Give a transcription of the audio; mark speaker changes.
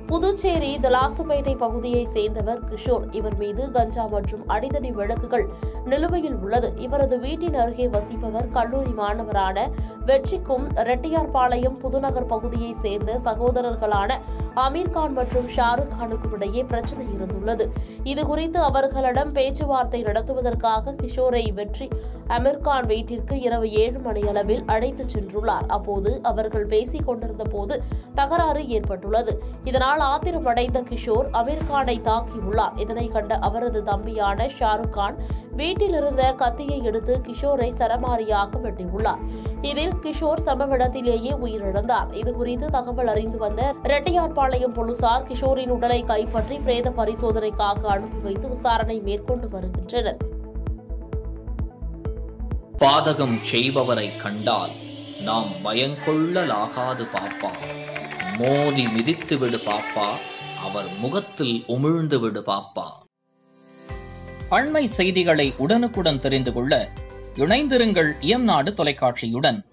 Speaker 1: புதுச்சேரி தலாசுப்பேட்டை பகுதியை சேர்ந்தவர் கிஷோர் இவர் மீது கஞ்சா மற்றும் அடிதடி வழக்குகள் நிலுவையில் உள்ளது இவரது வீட்டின் அருகே வசிப்பவர் கல்லூரி மாணவரான வெற்றிக்கும் ரெட்டியார்பாளையம் புதுநகர் பகுதியை சேர்ந்த சகோதரர்களான அமீர்கான் மற்றும் ஷாருக் கானுக்கும் இடையே பிரச்சனை இருந்துள்ளது இதுகுறித்து அவர்களிடம் பேச்சுவார்த்தை நடத்துவதற்காக கிஷோரை வெற்றி அமீர்கான் வீட்டிற்கு இரவு ஏழு மணியளவில் அழைத்துச் சென்றுள்ளார் அப்போது அவர்கள் பேசிக் கொண்டிருந்த போது தகராறு ஏற்பட்டுள்ளது இதனால் ஆத்திரமடைந்த கிஷோர் அமீர்கானை தாக்கியுள்ளார் இதனை கண்ட அவரது தம்பியான ஷாருக் கான் வீட்டில் இருந்த கத்தியை எடுத்து கிஷோரை சரமாரியாக வெட்டியுள்ளார் இதில் கிஷோர் சம்பவ இடத்திலேயே உயிரிழந்தார் இதுகுறித்து தகவல் அறிந்து வந்த ரெட்டியார்பாளையம் போலீசார் கிஷோரின் உடலை கைப்பற்றி பிரேத பரிசோதனைக்காக அனுப்பி வைத்து விசாரணை மேற்கொண்டு வருகின்றனர்
Speaker 2: பாதகம் செய்பவரை கண்டால் நாம் பயங்கொள்ளலாகாது பாப்பா மோதி மிதித்து விடு பாப்பா அவர் முகத்தில் உமிழ்ந்து விடு பாப்பா அண்மை செய்திகளை உடனுக்குடன் தெரிந்து கொள்ள இணைந்திருங்கள் இயம்நாடு தொலைக்காட்சியுடன்